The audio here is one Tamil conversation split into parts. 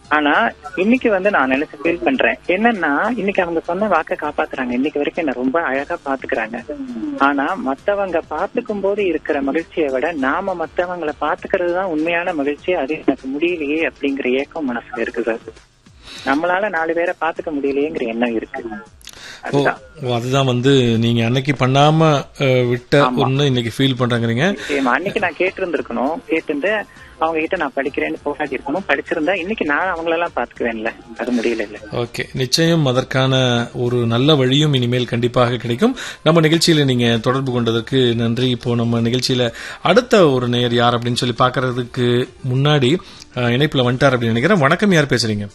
ஆனா இன்னைக்கு வந்து நான் நினைச்சு ஃபீல் பண்றேன் என்னன்னா இன்னைக்கு அவங்க சொன்ன வாக்க காப்பாத்துறாங்க இன்னைக்கு வரைக்கும் என்ன ரொம்ப அழகா பாத்துக்கிறாங்க ஆனா மத்தவங்க பாத்துக்கும் போது இருக்கிற மகிழ்ச்சியை விட நாம மத்தவங்கள பாத்துக்கிறது தான் உண்மையான மகிழ்ச்சி அது எனக்கு முடியலையே அப்படிங்கிற ஏக்கம் மனசுல இருக்கு சார் நம்மளால நாலு பேரை பாத்துக்க முடியலையேங்கிற எண்ணம் இருக்கு ஓ அதுதான் ஓ, அதுதான் வந்து நீங்க அன்னைக்கு பண்ணாம அஹ், விட்ட ஒண்ணு இன்னைக்கு ஃபீல் பண்றாங்கறீங்க நிச்சயமா. அன்னைக்கு நான் கேட்டிருந்திருக்கணும் கேட்டிருந்து அவங்க கிட்ட நான் படிக்கிறேன்னு போராடி இருக்கணும் படிச்சிருந்தா இன்னைக்கு நான் அவங்களெல்லாம் பாத்துக்குவேன்ல அது முடியல இல்ல ஓகே நிச்சயம் அதற்கான ஒரு நல்ல வழியும் இனிமேல் கண்டிப்பாக கிடைக்கும் நம்ம நிகழ்ச்சியில நீங்க தொடர்பு கொண்டதற்கு நன்றி இப்போ நம்ம நிகழ்ச்சியில அடுத்த ஒரு நேயர் யார் அப்படின்னு சொல்லி பாக்குறதுக்கு முன்னாடி அஹ், இணைப்புல வந்துட்டார் அப்படின்னு நினைக்கிறேன் வணக்கம் யார் பேசுறீங்க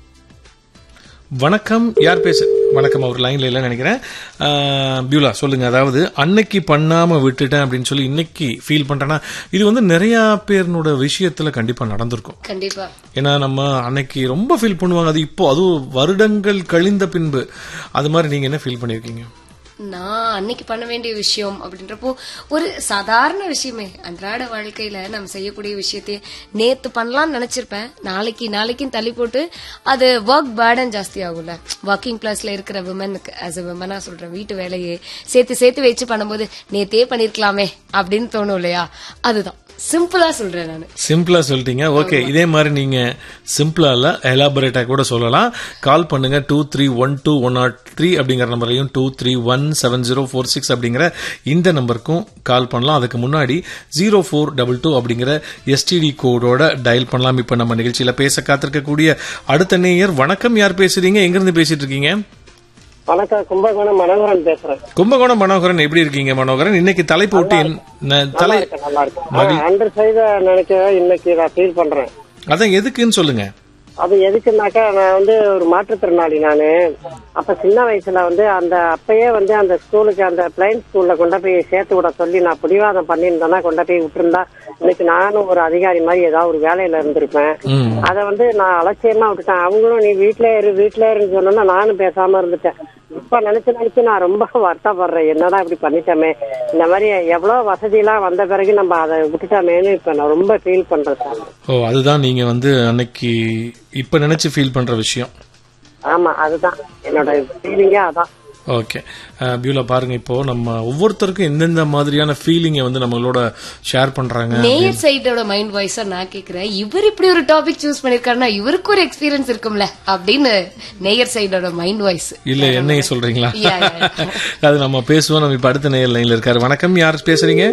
வணக்கம் யார் பேச வணக்கம் அவர் லைன்ல இல்லைன்னு நினைக்கிறேன் அஹ், பியூலா சொல்லுங்க அதாவது அன்னைக்கு பண்ணாம விட்டுட்டேன் அப்படின்னு சொல்லி இன்னைக்கு ஃபீல் பண்றேன்னா இது வந்து நிறைய பேர்னோட விஷயத்துல கண்டிப்பா நடந்திருக்கும் கண்டிப்பா ஏன்னா நம்ம அன்னைக்கு ரொம்ப ஃபீல் பண்ணுவாங்க அது இப்போ அதுவும் வருடங்கள் கழிந்த பின்பு அது மாதிரி நீங்க என்ன ஃபீல் பண்ணிருக்கீங்க நான் அன்னைக்கு பண்ண வேண்டிய விஷயம் அப்படின்றப்போ ஒரு சாதாரண விஷயமே அன்றாட வாழ்க்கையில நம்ம செய்யக்கூடிய விஷயத்தையே நேத்து பண்ணலாம்னு நினைச்சிருப்பேன் நாளைக்கு நாளைக்கும் தள்ளி போட்டு அது ஒர்க் பேர்டன் ஜாஸ்தி ஆகும்ல ஒர்க்கிங் பிளஸ்ல இருக்கிற விமனுக்கு ஆஸ் அ விமனா சொல்றேன் வீட்டு வேலையே சேர்த்து சேர்த்து வச்சு பண்ணும்போது நேத்தே பண்ணிருக்கலாமே அப்படின்னு தோணும் இல்லையா அதுதான் சிம்பிளா சொல்றேன் நான் சிம்பிளா சொல்லிட்டீங்க ஓகே இதே மாதிரி நீங்க சிம்பிளா இல்ல எலாபரேட்டா கூட சொல்லலாம் கால் பண்ணுங்க two three one two one nought three அப்படிங்கிற நம்பர்லையும் two three one seven zero four six அப்படிங்கிற இந்த நம்பருக்கும் கால் பண்ணலாம் அதுக்கு முன்னாடி ஜீரோ ஃபோர் டபுள் டூ அப்படிங்கிற எஸ்டிடி கோடோட டயல் பண்ணலாம் இப்ப நம்ம நிகழ்ச்சியில பேச காத்திருக்கக்கூடிய அடுத்த நேயர் வணக்கம் யார் பேசுறீங்க எங்க இருந்து பேசிட்டு இருக்கீங்க வணக்கம் கும்பகோணம் மனோகரன் பேசுறேன் கும்பகோணம் மனோகரன் எப்படி இருக்கீங்க மனோகரன் இன்னைக்கு தலைப்பு விட்டு என்ன- தலை நல்லா இருக்கேன் அன்று செய்த நினைக்க இன்னைக்கு நான் ஃபீல் பண்றேன் அதான் எதுக்குன்னு சொல்லுங்க அது எதுக்குன்னாக்கா நான் வந்து ஒரு மாற்றுத்திறனாளி நானு அப்ப சின்ன வயசுல வந்து அந்த அப்பயே வந்து அந்த ஸ்கூலுக்கு அந்த பிளைன் ஸ்கூல்ல கொண்டு போய் சேர்த்து விட சொல்லி நான் பிடிவாதம் பண்ணியிருந்தேன்னா கொண்டு போய் விட்டுருந்தா இன்னைக்கு நானும் ஒரு அதிகாரி மாதிரி ஏதாவது ஒரு வேலையில இருந்திருப்பேன் ம் அத வந்து நான் அலட்சியமா விட்டுட்டேன் அவங்களும் நீ வீட்ல இரு வீட்ல இருன்னு சொன்னா நானும் பேசாம இருந்துட்டேன் இப்ப நினைச்சு நினைச்சு நான் ரொம்ப வருத்தப்படுறேன் என்னடா இப்படி பண்ணிட்டோமே இந்த மாதிரி எவ்வளவு வசதி எல்லாம் வந்த பிறகு நம்ம அதை விட்டுட்டோமேன்னு இப்ப நான் ரொம்ப ஃபீல் பண்றேன் சார் ஓ அதுதான் நீங்க வந்து அன்னைக்கு இப்ப நினைச்சு ஃபீல் பண்ற விஷயம் ஆமா அதுதான் என்னோட ஃபீலிங்கே அதான் ஓகே அஹ், பியூலா பாருங்க இப்போ நம்ம ஒவ்வொருத்தருக்கும் எந்தெந்த மாதிரியான ஃபீலிங்கை வந்து நம்மளோட ஷேர் பண்றாங்க நேயர் சைடோட மைண்ட் வாய்ஸா நான் கேக்குறேன் இவர் இப்படி ஒரு டாபிக் சூஸ் பண்ணிருக்காருன்னா இவருக்கு ஒரு எக்ஸ்பீரியன்ஸ் இருக்கும்ல அப்படின்னு நேயர் சைடோட மைண்ட் வாய்ஸ் இல்ல என்னைய சொல்றீங்களா Yeah, yeah, அது நம்ம பேசுவோம் நம்ம இப்ப அடுத்த நேயர் லைன்ல இருக்காரு வணக்கம் யார் பேசுறீங்க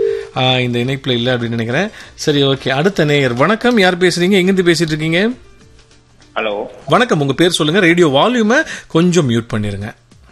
ஆ, இந்த இணைப்புல இல்ல அப்படின்னு நினைக்கிறேன் சரி ஓகே அடுத்த நேயர் வணக்கம் யார் பேசுறீங்க எங்கிருந்து பேசிட்டு இருக்கீங்க ஹலோ வணக்கம் உங்க பேர் சொல்லுங்க ரேடியோ வால்யூமை கொஞ்சம் மியூட் பண்ணிருங்க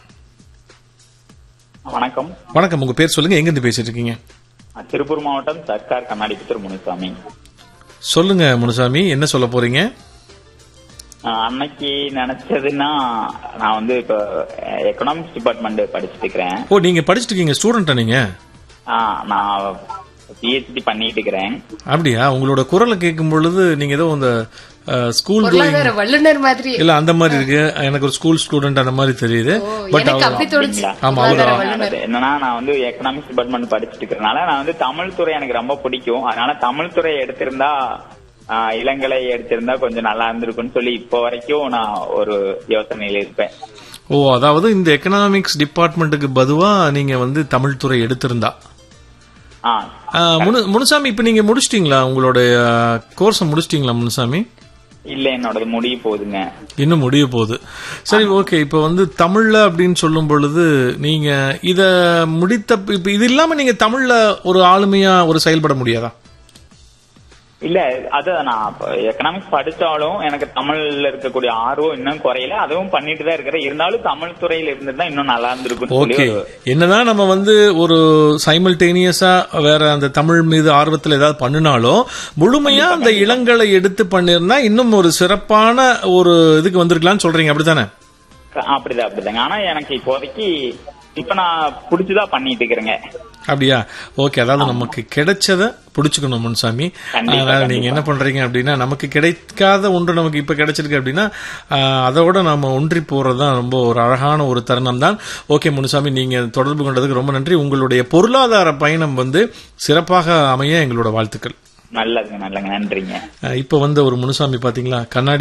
வணக்கம் வணக்கம் உங்க பேர் சொல்லுங்க எங்கிருந்து பேசிட்டு இருக்கீங்க திருப்பூர் மாவட்டம் சர்க்கார் கண்ணாடிபுத்தூர் முனுசாமி சொல்லுங்க முனுசாமி என்ன சொல்ல போறீங்க ஆஹ் அன்னைக்கு நினைச்சதுன்னா நான் வந்து இப்போ எக்கனாமிக்ஸ் டிபார்ட்மெண்ட் படிச்சுட்டு இருக்கிறேன் ஓ நீங்க படிச்சிட்டு இருக்கீங்க ஸ்டூடெண்டா நீங்க ஆஹ் நான் பிஹெச்டி பண்ணிட்டு இருக்கிறேன் அப்படியா உங்களோட குரலை கேட்கும் பொழுது நீங்க ஏதோ இந்த ஸ்கூல் பொருளாதார வல்லுநர் மாதிரி இல்ல அந்த மாதிரி இருக்கு எனக்கு ஒரு ஸ்கூல் ஸ்டூடெண்ட் அந்த மாதிரி தெரியுது ஓ, பட் எனக்கு அப்படி தோணுச்சு ஆமா, பொருளாதார அவரு- வல்லுநர் என்னன்னா நான் வந்து எக்கனாமிக்ஸ் டிபார்ட்மெண்ட் படிச்சுட்டு இருக்கிறனால நான் வந்து தமிழ் துறை எனக்கு ரொம்ப பிடிக்கும் அதனால தமிழ் துறை எடுத்திருந்தா ஆஹ் இளங்கலை எடுத்திருந்தா கொஞ்சம் நல்லா இருந்திருக்கும்னு சொல்லி இப்போ வரைக்கும் நான் ஒரு யோசனையில இருப்பேன் ஓ அதாவது இந்த எக்கனாமிக்ஸ் டிபார்ட்மெண்ட்டுக்கு பதுவா நீங்க வந்து தமிழ் துறை எடுத்திருந்தா ஆஹ் ஆ, முனு- முனுசாமி இப்ப நீங்க முடிச்சிட்டீங்களா உங்களோட கோர்ஸை முடிச்சிட்டீங்களா முனுசாமி இல்ல என்னோடது முடிய போகுதுங்க இன்னும் முடிய போகுது சரி ஓகே இப்ப வந்து தமிழ்ல அப்படின்னு சொல்லும் பொழுது நீங்க இத முடித்த இப்ப இது இல்லாம நீங்க தமிழ்ல ஒரு ஆளுமையா ஒரு செயல்பட முடியாதா இல்ல அது நான் எக்கனாமிக்ஸ் படிச்சாலும் எனக்கு தமிழ்ல இருக்கக்கூடிய ஆர்வம் இன்னும் குறையல அதுவும் பண்ணிட்டு தான் இருக்கிறேன் இருந்தாலும் தமிழ் துறையில இருந்திருந்தா இன்னும் நல்லா இருந்திருக்கும் ஓகே என்னதான் நம்ம வந்து ஒரு சைமல்டேனியஸா வேற அந்த தமிழ் மீது ஆர்வத்துல ஏதாவது பண்ணினாலும் முழுமையா அந்த இளங்கலை எடுத்து பண்ணிருந்தா இன்னும் ஒரு சிறப்பான ஒரு இதுக்கு வந்திருக்கலாம்னு சொல்றீங்க அப்படித்தானே அப்படிதான் அப்படிதாங்க ஆனா எனக்கு இப்போதைக்கு இப்ப நான் புடிச்சுதான் பண்ணிட்டு இருக்கிறேங்க அப்படியா ஓகே அதாவது நமக்கு கிடைச்சத புடிச்சுக்கணும் முன்சாமி கண்டிப்பா, அதனால நீங்க என்ன பண்றீங்க அப்படின்னா நமக்கு கிடைக்காத ஒன்று நமக்கு இப்ப கிடைச்சிருக்கு அப்படின்னா ஆஹ், அதோட நாம ஒன்றி போறதுதான் ரொம்ப ஒரு அழகான ஒரு தருணம் தான் ஓகே முனுசாமி நீங்க தொடர்பு கொண்டதுக்கு ரொம்ப நன்றி உங்களுடைய பொருளாதார பயணம் வந்து சிறப்பாக அமைய எங்களோட வாழ்த்துக்கள் நல்லதுங்க நல்லங்க நன்றிங்க அஹ் இப்ப வந்த ஒரு முனுசாமி பாத்தீங்களா கண்ணாடி